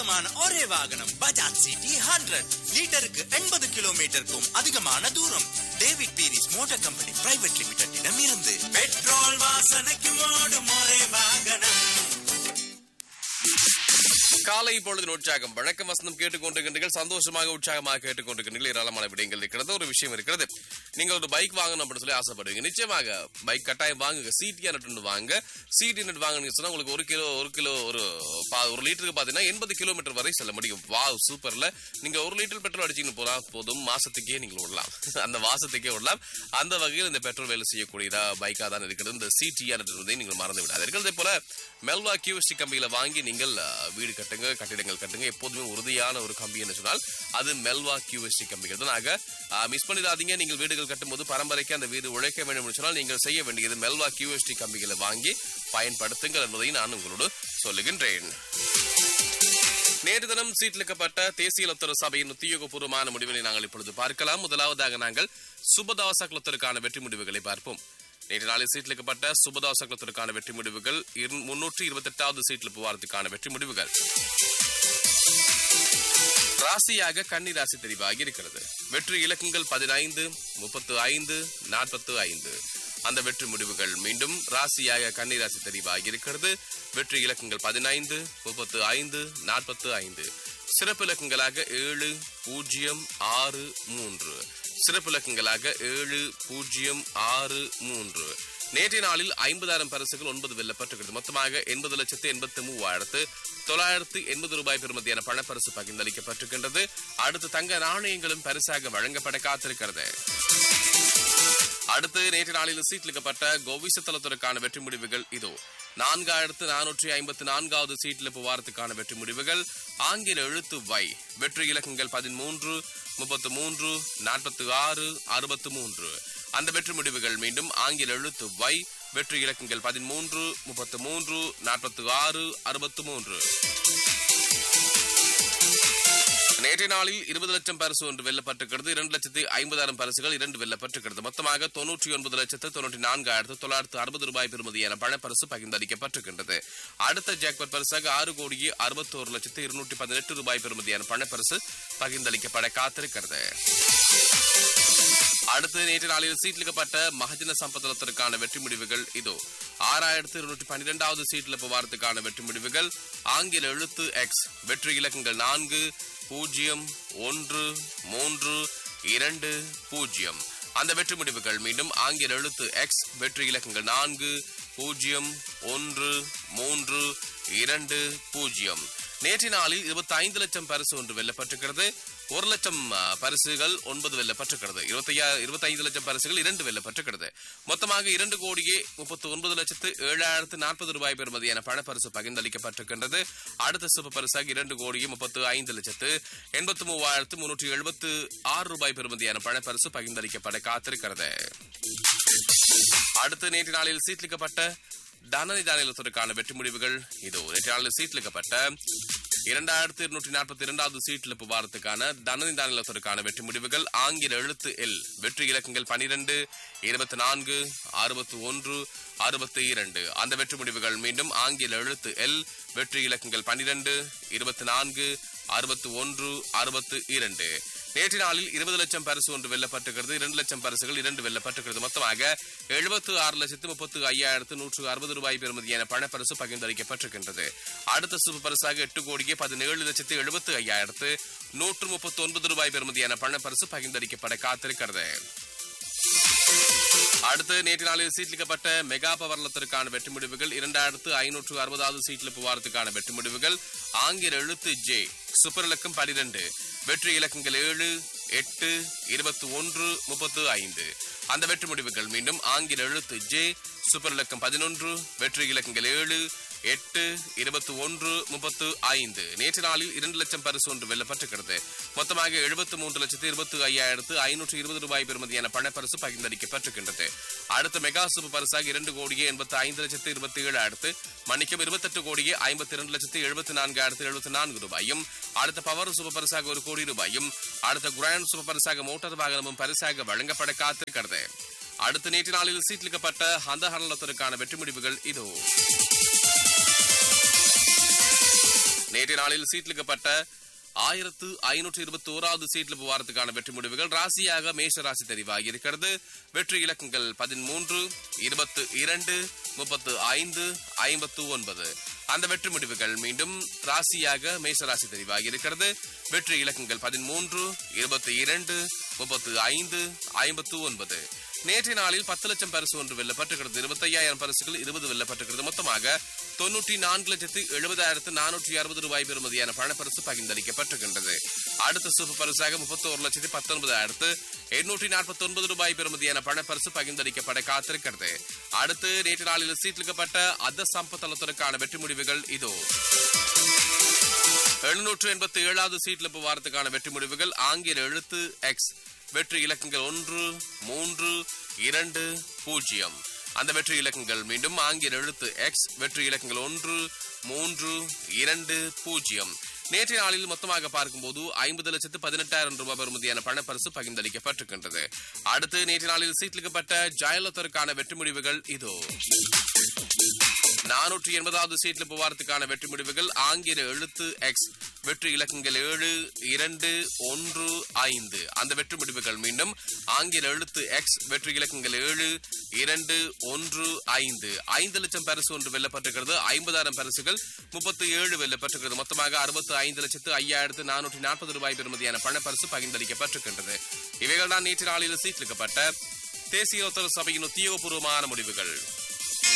சொந்தமான ஒரே வாகனம் பஜாஜ் சிட்டி ஹண்ட்ரட் லிட்டருக்கு எண்பது கிலோமீட்டருக்கும் அதிகமான தூரம் David Peiris motor company private லிமிடெடிடம் இருந்து பெட்ரோல் வாசனைக்கு ஓடும் ஒரே வாகனம் காலை பொழுது உற்சாகம் வழக்கம் வசந்தம் கேட்டுக்கொண்டிருக்கின்றீர்கள் சந்தோஷமாக உற்சாகமாக கேட்டுக்கொண்டிருக்கின்றீர்கள் ஏராளமான விடயங்கள் இருக்கிறது ஒரு விஷயம் இருக்கிறது நீங்க ஒரு பைக் வாங்கணும் அப்படின்னு சொல்லி ஆசைப்படுவீங்க நிச்சயமாக பைக் கட்டாயம் வாங்குங்க சிடிஆர் நட்டு வாங்க சிடி நட் வாங்கினீங்க சொன்னா உங்களுக்கு ஒரு கிலோ ஒரு கிலோ ஒரு பா- ஒரு லிட்டருக்கு பாத்தீங்கன்னா எண்பது கிலோமீட்டர் வரை செல்ல முடியும் வா சூப்பர்ல நீங்க ஒரு லிட்டர் பெட்ரோல் அடிச்சுன்னு போனா போதும் மாசத்துக்கே நீங்க விடலாம் அந்த மாசத்துக்கே விடலாம் அந்த வகையில் இந்த பெட்ரோல் வேலை செய்யக்கூடியதா பைக்கா தான் இருக்கிறது இந்த சிடிஆர் நட்டு நீங்கள் மறந்து விடாதீர்கள் அதே போல மெல்வா கியூஎஸ்டி கம்பியில வாங்கி நீங்கள் அஹ், வீடு கட்டுங்க கட்டிடங்கள் கட்டுங்க எப்போதுமே உறுதியான ஒரு கம்பி என்று சொன்னால் அது மெல்வா கியூஎஸ்டி கம்பிகள் தான் ஆக மிஸ் பண்ணிடாதீங்க நீங்கள் வீடுகள் கட்டும்போது பரம்பரைக்கு அந்த வீடு உழைக்க வேண்டும் என்று சொன்னால் நீங்கள் செய்ய வேண்டியது மெல்வா கியூஎஸ்டி கம்பிகளை வாங்கி பயன்படுத்துங்கள் என்பதை நான் உங்களோடு சொல்லுகின்றேன் நேற்று தினம் சீட்டிலிக்கப்பட்ட தேசிய லொத்தர சபையின் உத்தியோகபூர்வமான முடிவினை நாங்கள் இப்பொழுது பார்க்கலாம் முதலாவதாக நாங்கள் சுபதாச குலத்திற்கான வெற்றி முடிவுகளை பார்ப்போம் நேற்று நாளில் சீட்டிலிக்கப்பட்ட சுபதாச குலத்திற்கான வெற்றி முடிவுகள் முன்னூற்றி இருபத்தி எட்டாவது சீட்டில் போவாரத்துக்கான வெற்றி முடிவுகள் ராசியாக கன்னி ராசி தெரிவாகி இருக்கிறது வெற்றி இலக்கங்கள் பதினைந்து முப்பத்து ஐந்து நாற்பத்து ஐந்து அந்த வெற்றி முடிவுகள் மீண்டும் ராசியாக கன்னி ராசி தெரிவாகி இருக்கிறது வெற்றி இலக்கங்கள் பதினைந்து முப்பத்து ஐந்து நாற்பத்து ஐந்து சிறப்பு இலக்கங்களாக ஏழு பூஜ்ஜியம் ஆறு மூன்று சிறப்பு இலக்கங்களாக ஏழு பூஜ்ஜியம் ஆறு மூன்று நேற்றைய நாளில் ஐம்பதாயிரம் பரிசுகள் ஒன்பது வெல்லப்பட்டிருக்கிறது மொத்தமாக எண்பது லட்சத்து எண்பத்தி மூவாயிரத்து தொள்ளாயிரத்து எண்பது ரூபாய் பெறுமதியான பணப்பரிசு பகிர்ந்தளிக்கப்பட்டிருக்கின்றது அடுத்து தங்க நாணயங்களும் பரிசாக வழங்கப்பட காத்திருக்கிறது அடுத்து நேற்று நாளில் சீட்டிலிக்கப்பட்ட கோவிசத்தலத்திற்கான வெற்றி முடிவுகள் இதோ நான்காயிரத்து நானூற்றி ஐம்பத்தி நான்காவது சீட்டில் வாரத்துக்கான வெற்றி முடிவுகள் ஆங்கில எழுத்து வை வெற்றி இலக்கங்கள் பதிமூன்று முப்பத்து மூன்று நாற்பத்தி ஆறு அறுபத்து மூன்று அந்த வெற்றி முடிவுகள் மீண்டும் ஆங்கில எழுத்து வை வெற்றி இலக்கங்கள் பதிமூன்று முப்பத்து மூன்று நாற்பத்தி ஆறு அறுபத்து மூன்று நேற்றைய நாளில் இருபது லட்சம் பரிசு ஒன்று வெல்லப்பட்டிருக்கிறது இரண்டு லட்சத்து ஐம்பதாயிரம் பரிசுகள் இரண்டு வெல்லப்பட்டிருக்கிறது மொத்தமாக தொன்னூற்றி ஒன்பது லட்சத்து தொண்ணூற்றி நான்காயிரத்து தொள்ளாயிரத்து அறுபது ரூபாய் பெறுமதியான பணப்பரிசு பகிர்ந்தளிக்கப்பட்டிருக்கின்றது அடுத்த ஜாக்பட் பரிசாக ஆறு கோடியே அறுபத்தோரு லட்சத்து இருநூற்றி பதினெட்டு ரூபாய் பெறுமதியான பணப்பரிசு பகிர்ந்தளிக்கப்பட காத்திருக்கிறது அடுத்து நேற்று நாளில் சீட்டிலிக்கப்பட்ட மகஜன சம்பத்தனத்திற்கான வெற்றி முடிவுகள் இதோ ஆறாயிரத்து இருநூற்றி பன்னிரெண்டாவது சீட்டில் போவாரத்துக்கான வெற்றி முடிவுகள் ஆங்கில எழுத்து எக்ஸ் வெற்றி இலக்கங்கள் நான்கு பூஜ்ஜியம் ஒன்று மூன்று இரண்டு பூஜ்ஜியம் அந்த வெற்றி முடிவுகள் மீண்டும் ஆங்கில எழுத்து எக்ஸ் வெற்றி இலக்கங்கள் நான்கு பூஜ்ஜியம் ஒன்று மூன்று இரண்டு பூஜ்ஜியம் நேற்று நாளில் இருபத்தி ஐந்து லட்சம் பரிசு ஒன்று வெல்லப்பட்டிருக்கிறது ஒரு லட்சம் ஆ, பரிசுகள் ஒன்பது வெல்லப்பட்டிருக்கிறது இருபத்தையா இருபத்தி ஐந்து லட்சம் பரிசுகள் இரண்டு வெல்லப்பட்டிருக்கிறது மொத்தமாக இரண்டு கோடியே முப்பத்தி ஒன்பது லட்சத்து ஏழாயிரத்து நாற்பது ரூபாய் பெறுமதியான பணப்பரிசு பகிர்ந்தளிக்கப்பட்டிருக்கின்றது அடுத்த சிறப்பு பரிசாக இரண்டு கோடியே முப்பத்து ஐந்து லட்சத்து எண்பத்தி மூவாயிரத்து முன்னூற்றி எழுபத்து ஆறு ரூபாய் பெறுமதியான பணப்பரிசு பகிர்ந்தளிக்கப்பட காத்திருக்கிறது அடுத்து நேற்று நாளில் சீட்லிக்கப்பட்ட தனநிதி தானியத்திற்கான வெற்றி முடிவுகள் இதோ நேற்று நாளில் சீட்லிக்கப்பட்ட இரண்டாயிரத்து இருநூற்றி நாற்பத்தி இரண்டாவது சீட்டில் வாரத்துக்கான தனநிதி தானியத்திற்கான வெற்றி முடிவுகள் ஆங்கில எழுத்து எல் வெற்றி இலக்கங்கள் பனிரெண்டு இருபத்தி நான்கு அறுபத்தி ஒன்று அறுபத்தி இரண்டு அந்த வெற்றி முடிவுகள் மீண்டும் ஆங்கில எழுத்து எல் வெற்றி இலக்கங்கள் பனிரெண்டு இருபத்தி நான்கு அறுபத்தி ஒன்று அறுபத்து இரண்டு நேற்று நாளில் இருபது லட்சம் பரிசு ஒன்று வெல்லப்பட்டிருக்கிறது இரண்டு லட்சம் பரிசுகள் இரண்டு வெல்லப்பட்டிருக்கிறது மொத்தமாக எழுபத்து ஆறு லட்சத்து முப்பத்து ஐயாயிரத்து நூற்று அறுபது ரூபாய் பெறுமதியான பணப்பரிசு பகிர்ந்தளிக்கப்பட்டிருக்கின்றது அடுத்த சிறப்பு பரிசாக எட்டு கோடியே பதினேழு லட்சத்து எழுபத்து ஐயாயிரத்து நூற்று முப்பத்தி ஒன்பது ரூபாய் பெறுமதியான பணப்பரிசு பகிர்ந்தளிக்கப்பட காத்திருக்கிறது அடுத்து நேற்று நாளில் சீட்லிக்கப்பட்ட மெகா பவர்லத்திற்கான வெற்றி முடிவுகள் இரண்டாயிரத்து ஐநூற்று அறுபதாவது சீட்ல புவாரத்துக்கான வெற்றி முடிவுகள் ஆங்கில எழுத்து ஜே சூப்பர் இலக்கம் பனிரெண்டு வெற்றி இலக்கங்கள் ஏழு எட்டு இருபத்தி ஒன்று முப்பத்து ஐந்து அந்த வெற்றி முடிவுகள் மீண்டும் ஆங்கில எழுத்து ஜே சூப்பர் இலக்கம் பதினொன்று வெற்றி இலக்கங்கள் ஏழு எட்டு இருபத்தி ஒன்று முப்பத்து ஐந்து நேற்று நாளில் இரண்டு லட்சம் பரிசு ஒன்று வெல்லப்பட்டிருக்கிறது மொத்தமாக எழுபத்து மூன்று லட்சத்து இருபத்தி ஐயாயிரத்து ஐநூற்று இருபது ரூபாய் பெறுமதியான பணப்பரிசு பகிர்ந்தளிக்கப்பட்டிருக்கின்றது அடுத்த மெகா சூப்பர் பரிசாக இரண்டு கோடியே எண்பத்தி ஐந்து லட்சத்து இருபத்தி ஏழாயிரத்து மணிக்கும் இருபத்தெட்டு கோடியே ஐம்பத்தி இரண்டு லட்சத்து எழுபத்தி நான்காயிரத்து எழுபத்தி நான்கு ரூபாயும் அடுத்த பவர் சூப்பர் பரிசாக ஒரு கோடி ரூபாயும் அடுத்த கிராண்ட் சூப்பர் பரிசாக மோட்டார் வாகனமும் பரிசாக வழங்கப்பட காத்திருக்கிறது அடுத்த நேற்று நாளில் சீட்லிக்கப்பட்ட அந்த ஹரணத்திற்கான வெற்றி முடிவுகள் இதோ நேற்றைய நாளில் சீட்லிக்கப்பட்ட ஆயிரத்து ஐநூற்று இருபத்தி ஓராவது சீட்ல வாரத்துக்கான வெற்றி முடிவுகள் ராசியாக மேஷ ராசி தெரிவாகி இருக்கிறது வெற்றி இலக்கங்கள் பதிமூன்று இருபத்து இரண்டு முப்பத்து ஐந்து ஐம்பத்து ஒன்பது அந்த வெற்றி முடிவுகள் மீண்டும் ராசியாக மேஷ ராசி தெரிவாகி இருக்கிறது வெற்றி இலக்கங்கள் பதிமூன்று இருபத்தி இரண்டு முப்பத்து ஐந்து ஐம்பத்து ஒன்பது நேற்றைய நாளில் பத்து லட்சம் பரிசு ஒன்று வெல்லப்பட்டிருக்கிறது இருபத்தி ஐயாயிரம் பரிசுகள் இருபது வெல்லப்பட்டிருக்கிறது மொத்தமாக தொன்னூற்றி நான்கு லட்சத்து எழுபதாயிரத்து நானூற்றி அறுபது ரூபாய் பெறுமதியான பணப்பரிசு பகிர்ந்தளிக்கப்பட்டிருக்கின்றது அடுத்த சூப்பர் பரிசாக முப்பத்தோரு லட்சத்து பத்தொன்பதாயிரத்து எண்ணூற்றி நாற்பத்தி ஒன்பது ரூபாய் பெறுமதியான பணப்பரிசு பகிர்ந்தளிக்கப்பட காத்திருக்கிறது அடுத்து நேற்று நாளில் சீட்டிலிக்கப்பட்ட அத சம்பத்தளத்திற்கான வெற்றி முடிவுகள் இதோ எழுநூற்று எண்பத்தி ஏழாவது சீட்ல வாரத்துக்கான வெற்றி முடிவுகள் ஆங்கில எழுத்து எக்ஸ் வெற்றி இலக்கங்கள் ஒன்று மூன்று இரண்டு பூஜ்ஜியம் அந்த வெற்றி இலக்கங்கள் மீண்டும் ஆங்கில எழுத்து எக்ஸ் வெற்றி இலக்கங்கள் ஒன்று மூன்று இரண்டு பூஜ்ஜியம் நேற்றைய நாளில் மொத்தமாக பார்க்கும்போது ஐம்பது லட்சத்து பதினெட்டாயிரம் ரூபாய் பெறுமதியான பணப்பரிசு பகிர்ந்தளிக்கப்பட்டிருக்கின்றது அடுத்து நேற்றைய நாளில் சீட்லிக்கப்பட்ட ஜெயலலிதாவுக்கான வெற்றி முடிவுகள் இதோ நானூற்றி எண்பதாவது சீட்ல போவாரத்துக்கான வெற்றி முடிவுகள் ஆங்கில எழுத்து எக்ஸ் வெற்றி இலக்கங்கள் ஏழு இரண்டு ஒன்று ஐந்து அந்த வெற்றி முடிவுகள் மீண்டும் ஆங்கில எழுத்து எக்ஸ் வெற்றி இலக்கங்கள் ஏழு இரண்டு ஒன்று ஐந்து ஐந்து லட்சம் பரிசு ஒன்று வெல்லப்பட்டிருக்கிறது ஐம்பதாயிரம் பரிசுகள் முப்பத்தி ஏழு வெல்லப்பட்டிருக்கிறது மொத்தமாக அறுபத்து ஐந்து லட்சத்து ஐயாயிரத்து நானூற்றி நாற்பது ரூபாய் பெறுமதியான பணப்பரிசு பகிர்ந்தளிக்கப்பட்டிருக்கின்றது இவைகள் தான் நேற்று நாளில் சீட்டிலிக்கப்பட்ட தேசிய ஒத்தர சபையின் உத்தியோகபூர்வமான முடிவுகள்